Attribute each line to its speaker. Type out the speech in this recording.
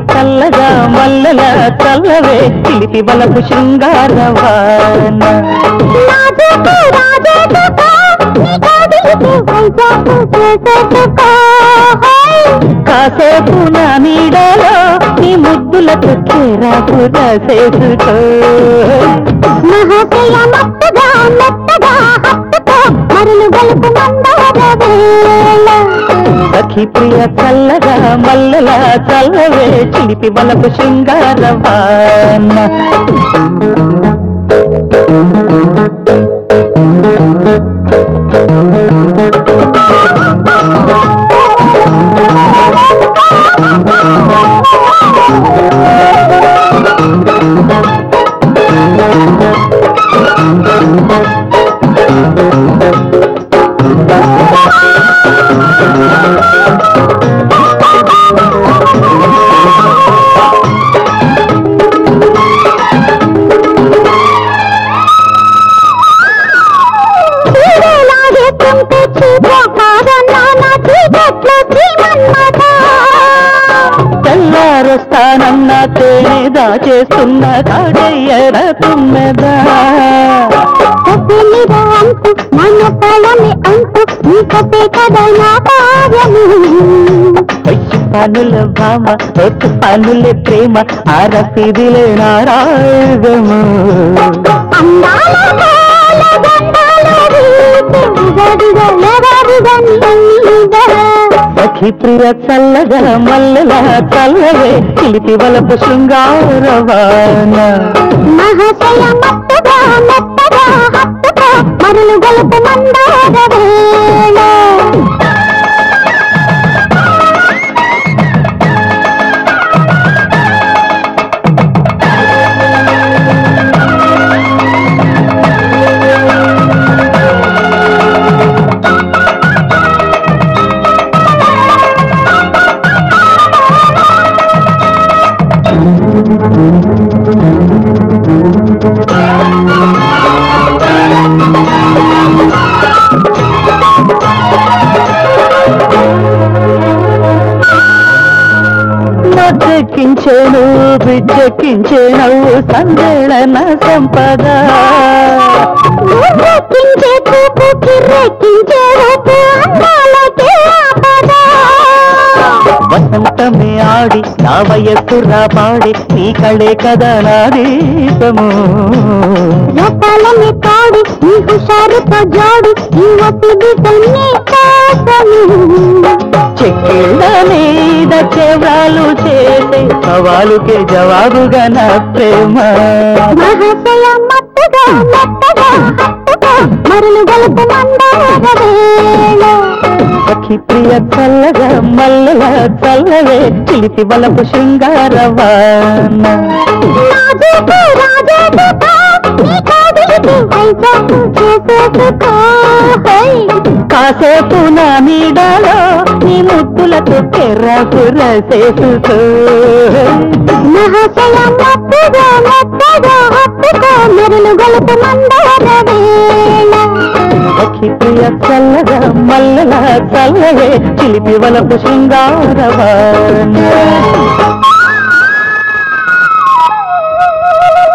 Speaker 1: చల్లగా మల్లెల చల్లవే చిలిపి బలపు శృంగారవాన
Speaker 2: రాజుకు రాజేసుకో నీ కోడికి వైజాగు చేసేసుకో
Speaker 1: కాసేపు నా నీడలో నీ ముద్దులకు చేరాకు రాసేసుకో
Speaker 2: మహాశయ మత్తగా మెత్తగా హత్తుకో మరులు గలుపు మందార వేళ
Speaker 1: సఖి ప్రియ చల్లగా మల్లెల చల్లవే చిలిపి బలపు శృంగారవాన
Speaker 2: చీరలాగేస్తుంటే చీపో కాదన్నా నా చీకట్లో శ్రీమన్మథ
Speaker 1: తెల్లారొస్తానన్న తేనె దాచేస్తున్న కాడయ్యర తుమ్మెదా
Speaker 2: కపిలిరా అంటూ మన తలని అంటూ నీకతే కదా నా కార్యము
Speaker 1: వయసు పనుల భామ ఒట్టు పనుల ప్రేమ ఆరపిదిలే నారాగము
Speaker 2: అందాల కాల గండాల వీపు ఉగడుగా ఎగరుగా నీగా
Speaker 1: సఖి ప్రియ చల్లగా మల్లెల చల్లవే చిలిపి వలపు శృంగారవాన
Speaker 2: మహాశయ మత్తగా మెత్తగా హత్తుగా మరులు గలుపు మందార వేళ
Speaker 1: నొచ్చెక్కించేను బిడ్చెక్కించేను సందేళన సంపద
Speaker 2: నువ్వెక్కించే చూపు కిర్రెక్కించే రూపు అందాలకే ఆపద
Speaker 1: వసంతమే ఆడి నా వయస్సు రాపాడి నీ కళే కదా నా దీపము
Speaker 2: రకాలని తాడి నీ హుషారుతో జోడి ఈ ఒత్తిడి తన్ని కోసము
Speaker 1: చెక్కిళ్ళ మీద చెవ్రాలు చేసే సవాలుకే జవాబుగా నా ప్రేమ
Speaker 2: మహాశయ మత్తుగా మెత్తగా హత్తుగా మరులు గలుపు మందార వేళ
Speaker 1: సఖి ప్రియ చల్లగా మల్లెల చల్లవే చిలిపి బలపు శృంగారవాన
Speaker 2: రాజుకు రాజేసుకో నీ కోడికి వైజాగు చేసేసుకో హై.
Speaker 1: కాసేపు నా నీడలో నీ ముద్దులతో కెర్రకు రసేసుకో
Speaker 2: మహాశయ మత్తుగా మెత్తగా హత్తుగా మరులు గలుపు మందార వేళ
Speaker 1: సఖి ప్రియ చల్లగా మల్లెల చల్లవే చిలిపి వలపు శృంగారవాన